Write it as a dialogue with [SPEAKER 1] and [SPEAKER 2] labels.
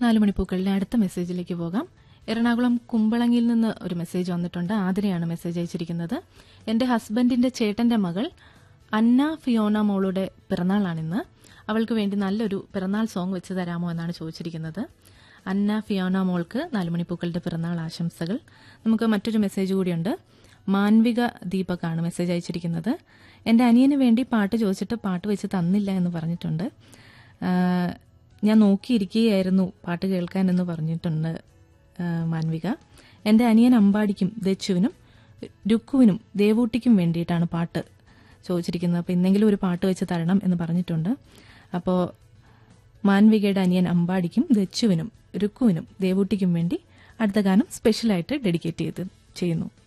[SPEAKER 1] നാലുമണിപ്പൂക്കളിലെ അടുത്ത മെസ്സേജിലേക്ക് പോകാം എറണാകുളം കുമ്പളങ്ങിയിൽ നിന്ന് ഒരു മെസ്സേജ് വന്നിട്ടുണ്ട് ആതിരയാണ് മെസ്സേജ് അയച്ചിരിക്കുന്നത് എന്റെ ഹസ്ബൻഡിന്റെ ചേട്ടന്റെ മകൾ അന്ന ഫിയോന മോളുടെ പിറന്നാളാണിന്ന് അവൾക്ക് വേണ്ടി നല്ലൊരു പിറന്നാൾ സോങ് വെച്ച് തരാമോ എന്നാണ് ചോദിച്ചിരിക്കുന്നത് അന്ന ഫിയോന മോൾക്ക് നാലുമണിപ്പൂക്കളുടെ പിറന്നാൾ ആശംസകൾ നമുക്ക് മറ്റൊരു മെസ്സേജ് കൂടിയുണ്ട് മാൻവിക ദീപകാണ് മെസ്സേജ് അയച്ചിരിക്കുന്നത് എന്റെ അനിയന് വേണ്ടി പാട്ട് ചോദിച്ചിട്ട് പാട്ട് വെച്ച് തന്നില്ല എന്ന് പറഞ്ഞിട്ടുണ്ട് ആഹ് ഞാൻ നോക്കിയിരിക്കുകയായിരുന്നു പാട്ട് കേൾക്കാൻ എന്ന് പറഞ്ഞിട്ടുണ്ട് ആഹ് മാൻവിക എന്റെ അനിയൻ അമ്പാടിക്കും ദച്ചുവിനും രുക്കുവിനും ദേവൂട്ടിക്കും വേണ്ടിയിട്ടാണ് പാട്ട് ചോദിച്ചിരിക്കുന്നത് അപ്പോൾ ഇന്നെങ്കിലും ഒരു പാട്ട് വെച്ച് തരണം എന്ന് പറഞ്ഞിട്ടുണ്ട് അപ്പോൾ മാൻവികയുടെ അനിയൻ അമ്പാടിക്കും ദച്ചുവിനും രുക്കുവിനും ദേവൂട്ടിക്കും വേണ്ടി അടുത്ത ഗാനം സ്പെഷ്യലായിട്ട് ഡെഡിക്കേറ്റ് ചെയ്ത് ചെയ്യുന്നു